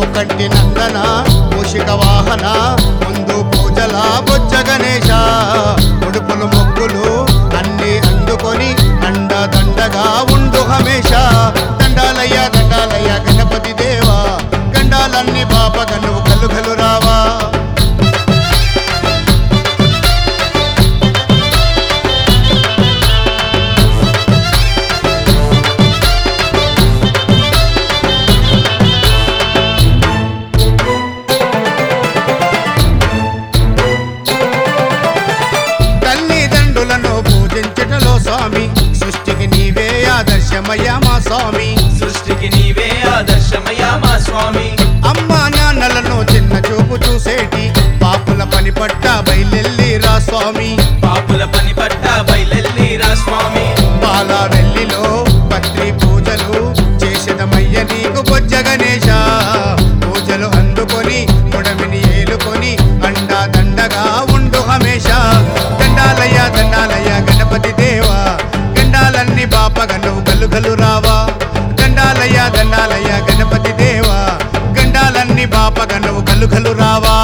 ముకంటి నందన మూషిక వాహన ముందు పూజల బొజ్జ గణేశ ఉడుపులు మొక్కులు అన్ని అందుకొని అండ దండగా ఉండు హమేష దండాలయ్య దండాలయ్య గణపతి దేవా గండాలన్నీ బాపగ నువ్వు కలు కలు రావా తల్లిదండ్రులను పూజించటలో స్వామి సృష్టికి నీవే ఆదర్శమయ్యా మా స్వామి సృష్టికి నీవే ఆదర్శమయ్యా మా స్వామి అమ్మా నాన్నలను చిన్న చూపు చూసేటి పాపుల పని పట్ట బయలెల్లి రా స్వామి పాపుల పని పట్ట బయలెల్లిరా స్వామి పాల వెల్లిలో పత్రి పూజలు చేసేదమయ్య నీకు బొజ్జ గణేశ పూజలు అందుకొని పొడవిని ఏలుకొని అండా దండగా ఉండు హమేష దండాలయ్య దండాలయ్య గణపతి దేవా గండాలన్నీ బాపగ నువ్వు గలు గలు రావా దండాలయ్య దండాలయ్య గణపతి దేవా గండాలన్నీ బాపగ నువ్వు గలు గలు రావా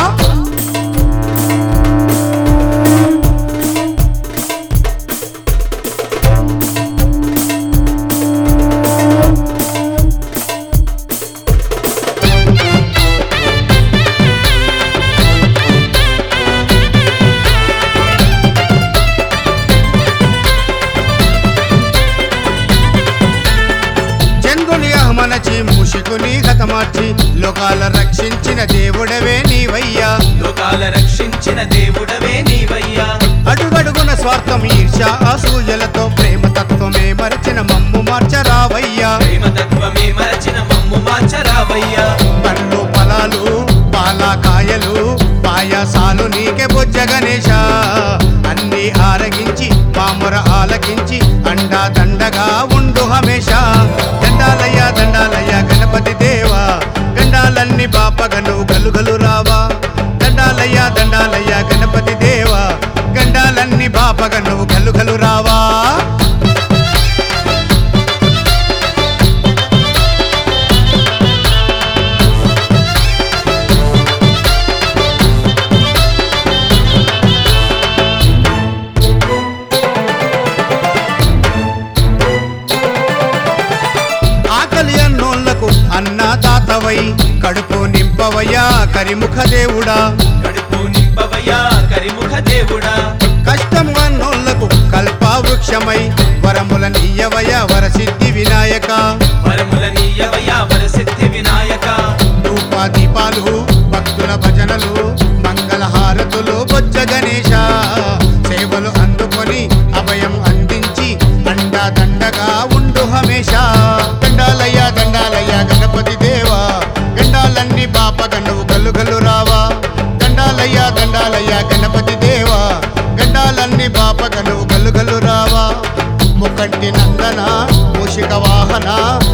చంద్రుని అహమనచి మూషికుని హతమార్చి లోకాల రక్షించిన దేవుడవే నీవయ్యా లోకాల రక్షించిన దేవుడవే నీవయ్యా అడుగడుగున స్వార్థం ఈర్ష అసూయలతో ప్రేమ తత్వమే మరచిన మమ్ము మార్చరావయ్యా ప్రేమతత్వమే మరచిన మమ్ము మార్చరావయ్యా పండ్లు ఫలాలు పాలకాయలు పాయసాలు నీకే బొజ్జ గణేశ అన్ని ఆరగించి పాముర ఆలకించి అండా దండగా ఉండు హమేష దండాలయ్య దండాలయ్య గణపతి దేవా గండాలన్నీ బాపగను గలుగలు రావా దండాలయ్య దండాలయ్య గణపతి దేవా గండాలన్నీ బాపగను గలుగలు రావా ఆకలి అన్నోళ్లకు అన్నదాతవై కడుపు నింపవయ్యా కరిముఖ దేవుడా కడుపు నింపవయ్యా కరిముఖ దేవుడా కష్టము అన్నోళ్లకు కల్పవృక్షమై వరముల నీయవయ వరసిద్ధి వినాయక వరముల నీయవయ్యా వరసిద్ధి వినాయక ధూప దీపాలు భక్తుల భజనలు మంగళహారతులు బొజ్జ గణేశ సేవలు అందుకొని అభయం అందించి అండా దండగా ఉండు హమేష దండాలయ్య దండాలయ్య గణపతి దేవా గండాలన్నీ బాపగ నువ్వు గల్లు గల్లు రావా దండాలయ్య దండాలయ్య గణపతి దేవా గండాలన్నీ బాపగ నువ్వు గల్లు గల్లు రావా ముకంటి నందన మూషిక వాహన